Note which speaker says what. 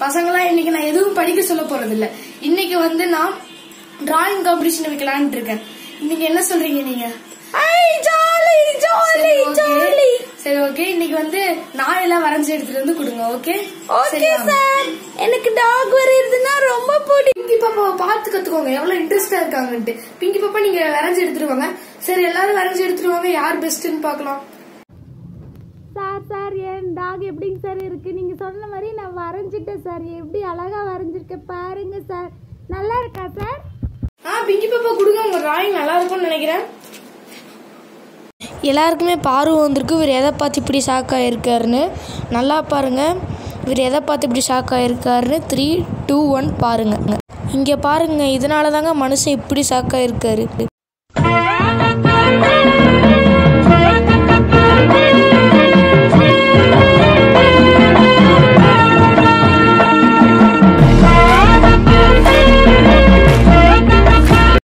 Speaker 1: பசங்களாம் இன்னைக்கு நான் எதுவும் படிக்க சொல்ல போறது இல்ல இன்னைக்கு வந்து நான் டிராயிங் காம்படிஷன் வைக்கலாம்னு இருக்கேன் நீங்க என்ன சொல்றீங்க நீங்க
Speaker 2: ஜாலி ஜாலி
Speaker 1: சரி, okay.
Speaker 2: ஜாலி
Speaker 1: சரி ஓகே இன்னைக்கு வந்து நாய் எல்லாம் வரைஞ்சு எடுத்துட்டு வந்து கொடுங்க ஓகே
Speaker 2: ஓகே சார் எனக்கு டாக் வரையறதுன்னா ரொம்ப பிடிக்கும்
Speaker 1: பிங்கி பாப்பாவை பார்த்து கத்துக்கோங்க எவ்வளவு இன்ட்ரெஸ்டா இருக்காங்கன்ட்டு பிங்கி பாப்பா நீங்க வரைஞ்சு எடுத்துட்டு வாங்க சரி எல்லாரும் வரைஞ்சு எடுத்துட்டு வாங்க யார் பெஸ்ட்னு பார்க்கலாம்
Speaker 2: சார் சார் என் டாக் எப்படிங்க சார் இருக்கு நீங்க சொன்ன மாதிரி நான் வரைஞ்சிட்டேன் சார் எப்படி அழகா வரைஞ்சிருக்கேன் பாருங்க சார் நல்லா இருக்கா சார்
Speaker 1: ஆ பிங்கி பாப்பா கொடுங்க உங்க டிராயிங் நல்லா இருக்கும்னு நினைக்கிறேன் எல்லாருக்குமே பார்வை வந்திருக்கு இவர் எதை பார்த்து இப்படி ஷாக் ஆகிருக்காருன்னு நல்லா பாருங்க இவர் எதை பார்த்து இப்படி ஷாக் ஆகிருக்காருன்னு த்ரீ டூ ஒன் பாருங்க இங்கே பாருங்க இதனால தாங்க மனுஷன் இப்படி ஷாக் ஆகிருக்காரு